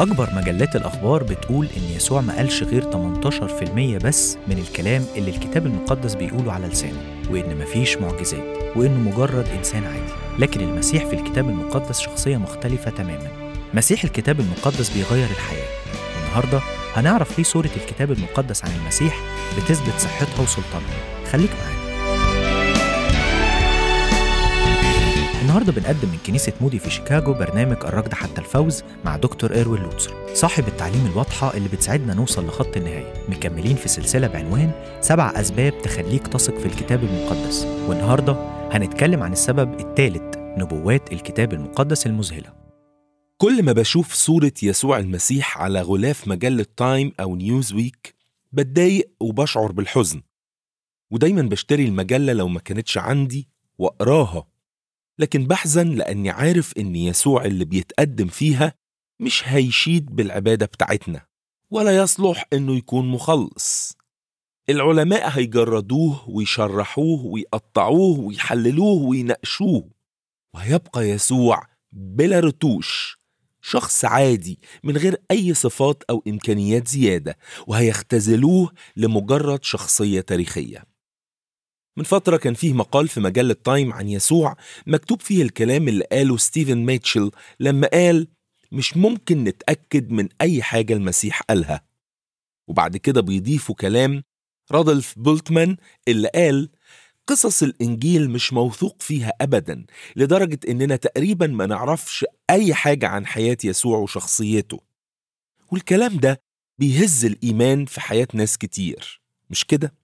أكبر مجلات الأخبار بتقول إن يسوع ما قالش غير 18% بس من الكلام اللي الكتاب المقدس بيقوله على لسانه وإن مفيش معجزات وإنه مجرد إنسان عادي لكن المسيح في الكتاب المقدس شخصية مختلفة تماما مسيح الكتاب المقدس بيغير الحياة والنهاردة هنعرف ليه سورة الكتاب المقدس عن المسيح بتثبت صحتها وسلطانها خليك معانا النهارده بنقدم من كنيسة مودي في شيكاغو برنامج الركض حتى الفوز مع دكتور إيروين لوتسر صاحب التعليم الواضحة اللي بتساعدنا نوصل لخط النهاية مكملين في سلسلة بعنوان سبع أسباب تخليك تثق في الكتاب المقدس والنهارده هنتكلم عن السبب الثالث نبوات الكتاب المقدس المذهلة كل ما بشوف صورة يسوع المسيح على غلاف مجلة تايم أو نيوز ويك بتضايق وبشعر بالحزن ودايما بشتري المجلة لو ما كانتش عندي وأقراها لكن بحزن لأني عارف إن يسوع اللي بيتقدم فيها مش هيشيد بالعبادة بتاعتنا ولا يصلح إنه يكون مخلص العلماء هيجردوه ويشرحوه ويقطعوه ويحللوه ويناقشوه وهيبقى يسوع بلا رتوش شخص عادي من غير أي صفات أو إمكانيات زيادة وهيختزلوه لمجرد شخصية تاريخية من فترة كان فيه مقال في مجلة تايم عن يسوع مكتوب فيه الكلام اللي قاله ستيفن ميتشل لما قال مش ممكن نتأكد من أي حاجة المسيح قالها وبعد كده بيضيفوا كلام رادلف بولتمان اللي قال قصص الإنجيل مش موثوق فيها أبدا لدرجة إننا تقريبا ما نعرفش أي حاجة عن حياة يسوع وشخصيته والكلام ده بيهز الإيمان في حياة ناس كتير مش كده؟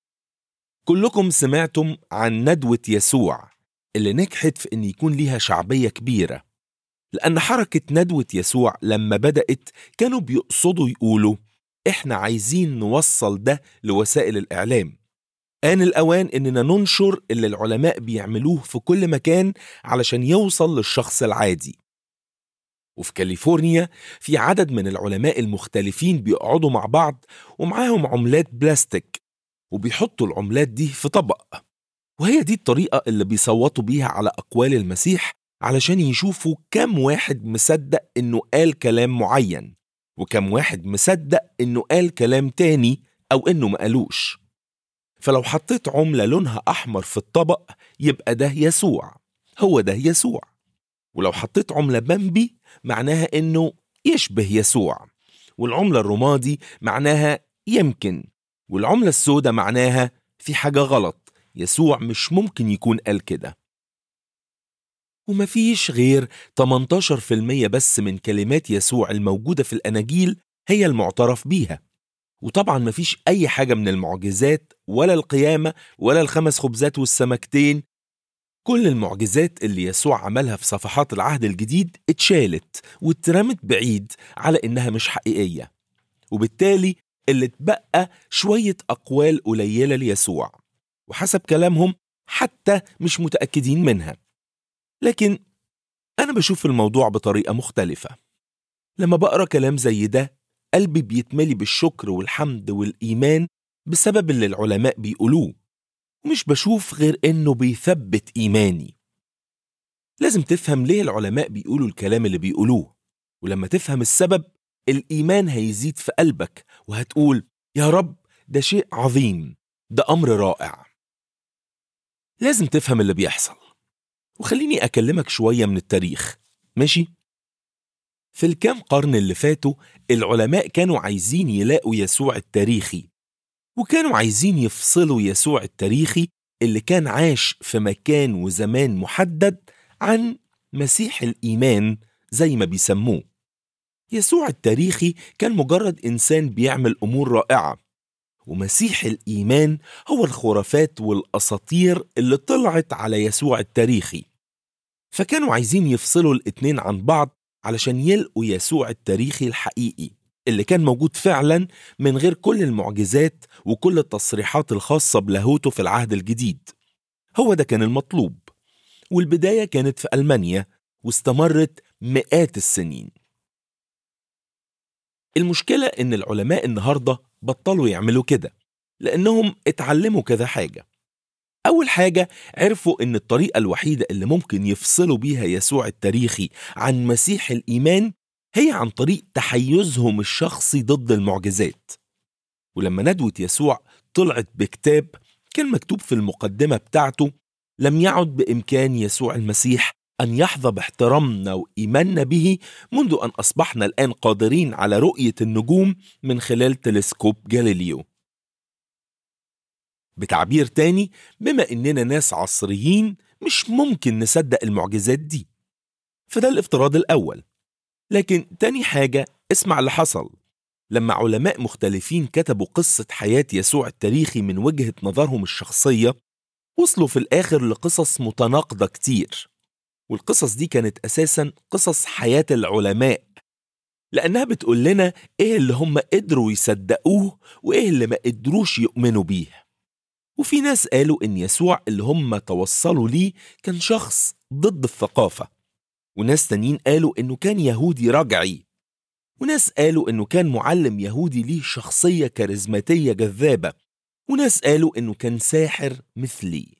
كلكم سمعتم عن ندوة يسوع اللي نجحت في إن يكون ليها شعبية كبيرة لأن حركة ندوة يسوع لما بدأت كانوا بيقصدوا يقولوا إحنا عايزين نوصل ده لوسائل الإعلام آن الأوان إننا ننشر اللي العلماء بيعملوه في كل مكان علشان يوصل للشخص العادي وفي كاليفورنيا في عدد من العلماء المختلفين بيقعدوا مع بعض ومعاهم عملات بلاستيك وبيحطوا العملات دي في طبق وهي دي الطريقة اللي بيصوتوا بيها على أقوال المسيح علشان يشوفوا كم واحد مصدق إنه قال كلام معين وكم واحد مصدق إنه قال كلام تاني أو إنه ما قالوش فلو حطيت عملة لونها أحمر في الطبق يبقى ده يسوع هو ده يسوع ولو حطيت عملة بمبي معناها إنه يشبه يسوع والعملة الرمادي معناها يمكن والعملة السوداء معناها في حاجة غلط يسوع مش ممكن يكون قال كده ومفيش غير 18% بس من كلمات يسوع الموجودة في الأناجيل هي المعترف بيها وطبعا مفيش أي حاجة من المعجزات ولا القيامة ولا الخمس خبزات والسمكتين كل المعجزات اللي يسوع عملها في صفحات العهد الجديد اتشالت واترمت بعيد على إنها مش حقيقية وبالتالي اللي اتبقى شوية أقوال قليلة ليسوع وحسب كلامهم حتى مش متأكدين منها لكن أنا بشوف الموضوع بطريقة مختلفة لما بقرأ كلام زي ده قلبي بيتملي بالشكر والحمد والإيمان بسبب اللي العلماء بيقولوه ومش بشوف غير إنه بيثبت إيماني لازم تفهم ليه العلماء بيقولوا الكلام اللي بيقولوه ولما تفهم السبب الإيمان هيزيد في قلبك وهتقول يا رب ده شيء عظيم ده أمر رائع لازم تفهم اللي بيحصل وخليني أكلمك شوية من التاريخ ماشي؟ في الكام قرن اللي فاتوا العلماء كانوا عايزين يلاقوا يسوع التاريخي وكانوا عايزين يفصلوا يسوع التاريخي اللي كان عاش في مكان وزمان محدد عن مسيح الإيمان زي ما بيسموه يسوع التاريخي كان مجرد إنسان بيعمل أمور رائعة ومسيح الإيمان هو الخرافات والأساطير اللي طلعت على يسوع التاريخي فكانوا عايزين يفصلوا الاتنين عن بعض علشان يلقوا يسوع التاريخي الحقيقي اللي كان موجود فعلا من غير كل المعجزات وكل التصريحات الخاصة بلاهوته في العهد الجديد هو ده كان المطلوب والبداية كانت في ألمانيا واستمرت مئات السنين المشكلة إن العلماء النهاردة بطلوا يعملوا كده لأنهم اتعلموا كذا حاجة أول حاجة عرفوا إن الطريقة الوحيدة اللي ممكن يفصلوا بيها يسوع التاريخي عن مسيح الإيمان هي عن طريق تحيزهم الشخصي ضد المعجزات ولما ندوة يسوع طلعت بكتاب كان مكتوب في المقدمة بتاعته لم يعد بإمكان يسوع المسيح أن يحظى باحترامنا وإيماننا به منذ أن أصبحنا الآن قادرين على رؤية النجوم من خلال تلسكوب جاليليو بتعبير تاني بما إننا ناس عصريين مش ممكن نصدق المعجزات دي فده الافتراض الأول لكن تاني حاجة اسمع اللي حصل لما علماء مختلفين كتبوا قصة حياة يسوع التاريخي من وجهة نظرهم الشخصية وصلوا في الآخر لقصص متناقضة كتير والقصص دي كانت أساسا قصص حياة العلماء لأنها بتقول لنا إيه اللي هم قدروا يصدقوه وإيه اللي ما قدروش يؤمنوا بيه وفي ناس قالوا إن يسوع اللي هم توصلوا ليه كان شخص ضد الثقافة وناس تانيين قالوا إنه كان يهودي رجعي وناس قالوا إنه كان معلم يهودي ليه شخصية كاريزماتية جذابة وناس قالوا إنه كان ساحر مثلي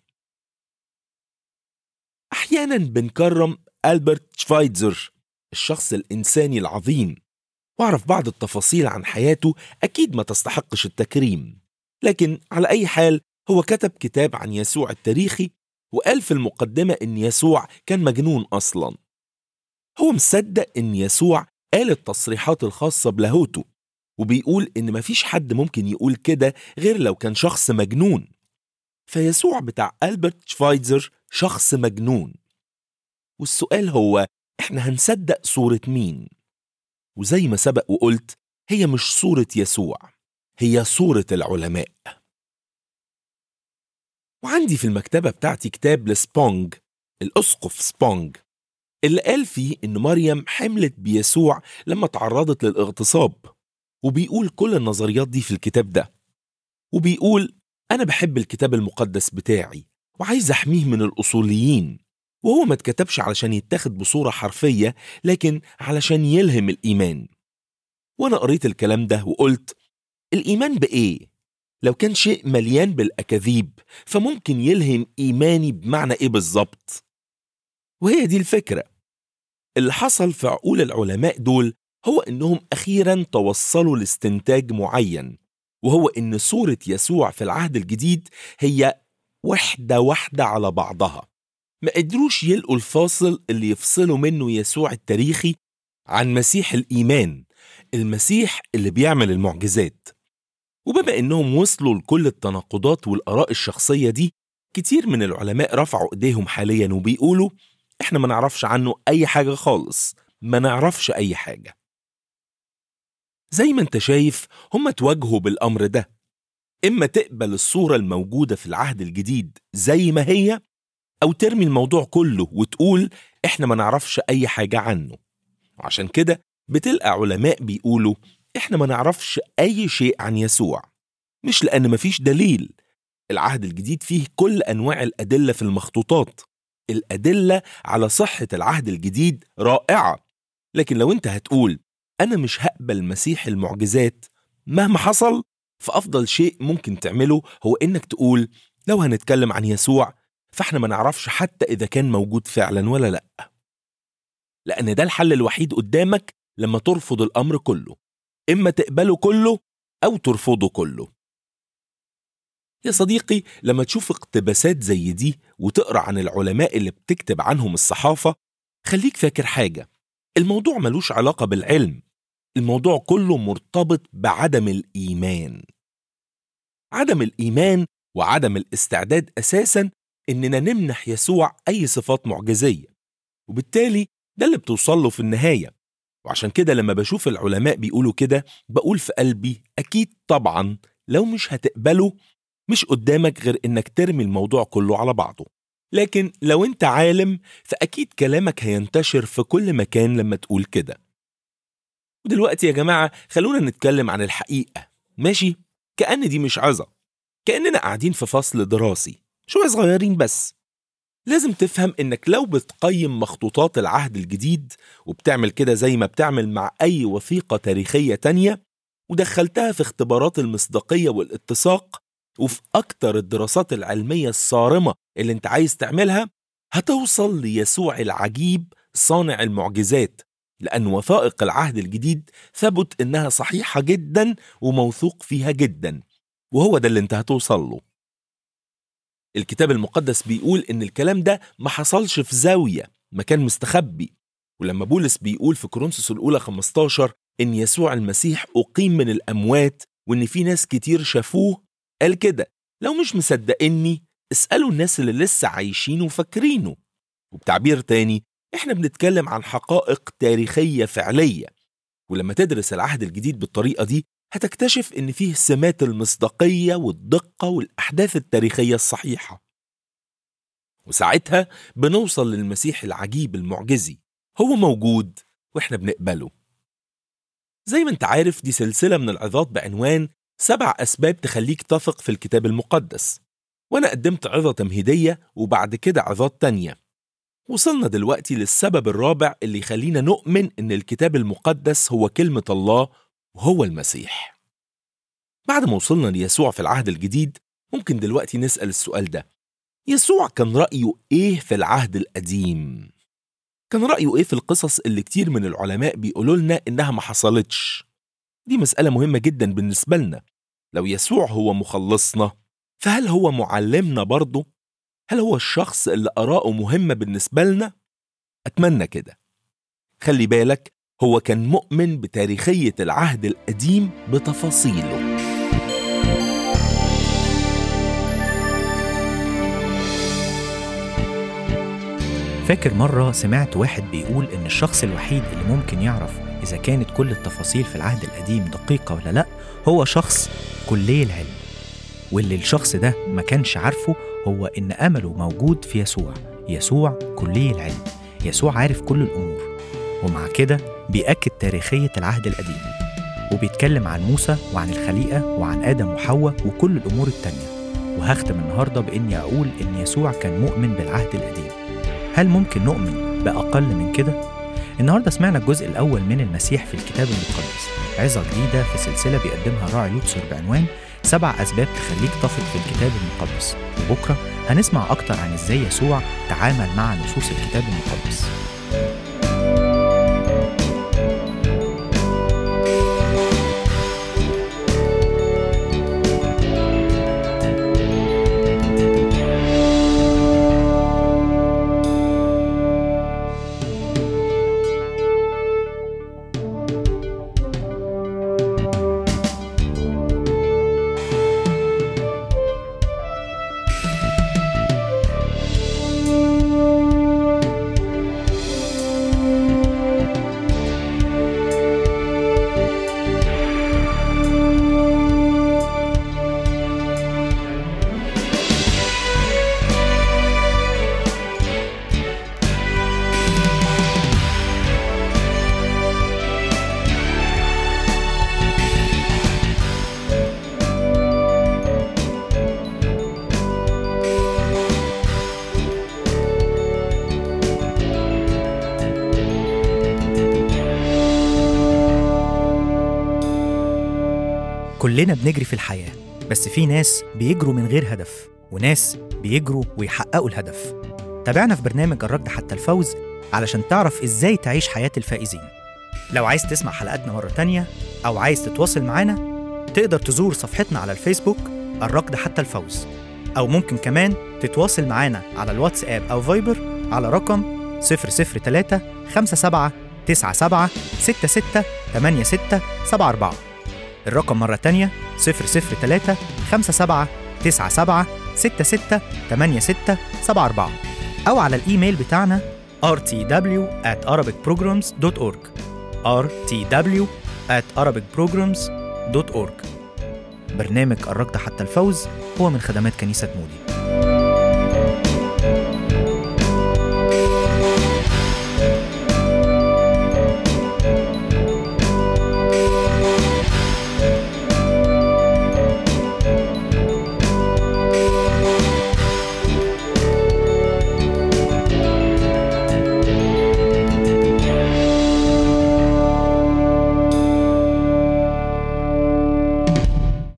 أحيانا بنكرم ألبرت شفايتزر الشخص الإنساني العظيم وأعرف بعض التفاصيل عن حياته أكيد ما تستحقش التكريم لكن على أي حال هو كتب كتاب عن يسوع التاريخي وقال في المقدمة إن يسوع كان مجنون أصلا هو مصدق إن يسوع قال التصريحات الخاصة بلاهوته وبيقول إن مفيش حد ممكن يقول كده غير لو كان شخص مجنون فيسوع بتاع ألبرت شفايتزر شخص مجنون والسؤال هو إحنا هنصدق صورة مين؟ وزي ما سبق وقلت هي مش صورة يسوع هي صورة العلماء وعندي في المكتبة بتاعتي كتاب لسبونج الأسقف سبونج اللي قال فيه إن مريم حملت بيسوع لما تعرضت للاغتصاب وبيقول كل النظريات دي في الكتاب ده وبيقول أنا بحب الكتاب المقدس بتاعي وعايز أحميه من الأصوليين وهو ما اتكتبش علشان يتاخد بصورة حرفية لكن علشان يلهم الإيمان وأنا قريت الكلام ده وقلت الإيمان بإيه؟ لو كان شيء مليان بالأكاذيب فممكن يلهم إيماني بمعنى إيه بالظبط؟ وهي دي الفكرة اللي حصل في عقول العلماء دول هو إنهم أخيرا توصلوا لاستنتاج معين وهو إن صورة يسوع في العهد الجديد هي وحدة واحدة على بعضها ما قدروش يلقوا الفاصل اللي يفصلوا منه يسوع التاريخي عن مسيح الإيمان المسيح اللي بيعمل المعجزات وبما إنهم وصلوا لكل التناقضات والآراء الشخصية دي كتير من العلماء رفعوا إيديهم حاليا وبيقولوا إحنا ما نعرفش عنه أي حاجة خالص ما نعرفش أي حاجة زي ما انت شايف هم تواجهوا بالأمر ده إما تقبل الصورة الموجودة في العهد الجديد زي ما هي أو ترمي الموضوع كله وتقول إحنا ما نعرفش أي حاجة عنه وعشان كده بتلقى علماء بيقولوا إحنا ما نعرفش أي شيء عن يسوع مش لأن مفيش دليل العهد الجديد فيه كل أنواع الأدلة في المخطوطات الأدلة على صحة العهد الجديد رائعة لكن لو أنت هتقول أنا مش هقبل مسيح المعجزات مهما حصل فأفضل شيء ممكن تعمله هو إنك تقول لو هنتكلم عن يسوع فإحنا ما نعرفش حتى إذا كان موجود فعلا ولا لأ لأن ده الحل الوحيد قدامك لما ترفض الأمر كله إما تقبله كله أو ترفضه كله يا صديقي لما تشوف اقتباسات زي دي وتقرأ عن العلماء اللي بتكتب عنهم الصحافة خليك فاكر حاجة الموضوع ملوش علاقة بالعلم الموضوع كله مرتبط بعدم الإيمان عدم الإيمان وعدم الاستعداد أساسا إننا نمنح يسوع أي صفات معجزية وبالتالي ده اللي بتوصل له في النهاية وعشان كده لما بشوف العلماء بيقولوا كده بقول في قلبي أكيد طبعا لو مش هتقبله مش قدامك غير إنك ترمي الموضوع كله على بعضه لكن لو أنت عالم فأكيد كلامك هينتشر في كل مكان لما تقول كده ودلوقتي يا جماعة خلونا نتكلم عن الحقيقة ماشي؟ كأن دي مش عظة كأننا قاعدين في فصل دراسي شوية صغيرين بس لازم تفهم انك لو بتقيم مخطوطات العهد الجديد وبتعمل كده زي ما بتعمل مع اي وثيقة تاريخية تانية ودخلتها في اختبارات المصداقية والاتساق وفي أكتر الدراسات العلمية الصارمة اللي انت عايز تعملها هتوصل ليسوع العجيب صانع المعجزات لأن وثائق العهد الجديد ثبت إنها صحيحة جدا وموثوق فيها جدا وهو ده اللي انت هتوصل له الكتاب المقدس بيقول إن الكلام ده ما حصلش في زاوية مكان مستخبي ولما بولس بيقول في كورنثوس الأولى 15 إن يسوع المسيح أقيم من الأموات وإن في ناس كتير شافوه قال كده لو مش مصدقيني اسألوا الناس اللي لسه عايشين وفاكرينه وبتعبير تاني احنا بنتكلم عن حقائق تاريخية فعلية ولما تدرس العهد الجديد بالطريقة دي هتكتشف إن فيه سمات المصداقية والدقة والأحداث التاريخية الصحيحة وساعتها بنوصل للمسيح العجيب المعجزي هو موجود واحنا بنقبله زي ما انت عارف دي سلسلة من العظات بعنوان سبع أسباب تخليك تثق في الكتاب المقدس وأنا قدمت عظة تمهيدية وبعد كده عظات تانية وصلنا دلوقتي للسبب الرابع اللي يخلينا نؤمن إن الكتاب المقدس هو كلمة الله وهو المسيح بعد ما وصلنا ليسوع في العهد الجديد ممكن دلوقتي نسأل السؤال ده يسوع كان رأيه إيه في العهد القديم؟ كان رأيه إيه في القصص اللي كتير من العلماء بيقولوا لنا إنها ما حصلتش؟ دي مسألة مهمة جدا بالنسبة لنا لو يسوع هو مخلصنا فهل هو معلمنا برضه؟ هل هو الشخص اللي آراءه مهمة بالنسبة لنا؟ أتمنى كده خلي بالك هو كان مؤمن بتاريخية العهد القديم بتفاصيله فاكر مرة سمعت واحد بيقول إن الشخص الوحيد اللي ممكن يعرف إذا كانت كل التفاصيل في العهد القديم دقيقة ولا لأ هو شخص كلي العلم واللي الشخص ده ما كانش عارفه هو إن أمله موجود في يسوع يسوع كلي العلم يسوع عارف كل الأمور ومع كده بيأكد تاريخية العهد القديم وبيتكلم عن موسى وعن الخليقة وعن آدم وحواء وكل الأمور التانية وهختم النهاردة بإني أقول إن يسوع كان مؤمن بالعهد القديم هل ممكن نؤمن بأقل من كده؟ النهاردة سمعنا الجزء الأول من المسيح في الكتاب المقدس عظة جديدة في سلسلة بيقدمها راعي لوتسر بعنوان سبع أسباب تخليك تثق في الكتاب المقدس وبكرة هنسمع أكتر عن إزاي يسوع تعامل مع نصوص الكتاب المقدس كلنا بنجري في الحياة بس في ناس بيجروا من غير هدف وناس بيجروا ويحققوا الهدف تابعنا في برنامج الركض حتى الفوز علشان تعرف ازاي تعيش حياة الفائزين لو عايز تسمع حلقاتنا مرة تانية أو عايز تتواصل معانا تقدر تزور صفحتنا على الفيسبوك الركض حتى الفوز أو ممكن كمان تتواصل معانا على الواتساب أو فايبر على رقم 003 57 97 66 86 74 الرقم مرة تانية 003 57 97 66 86 74 أو على الإيميل بتاعنا rtw at arabicprograms.org rtw at arabicprograms.org برنامج الركض حتى الفوز هو من خدمات كنيسة مودي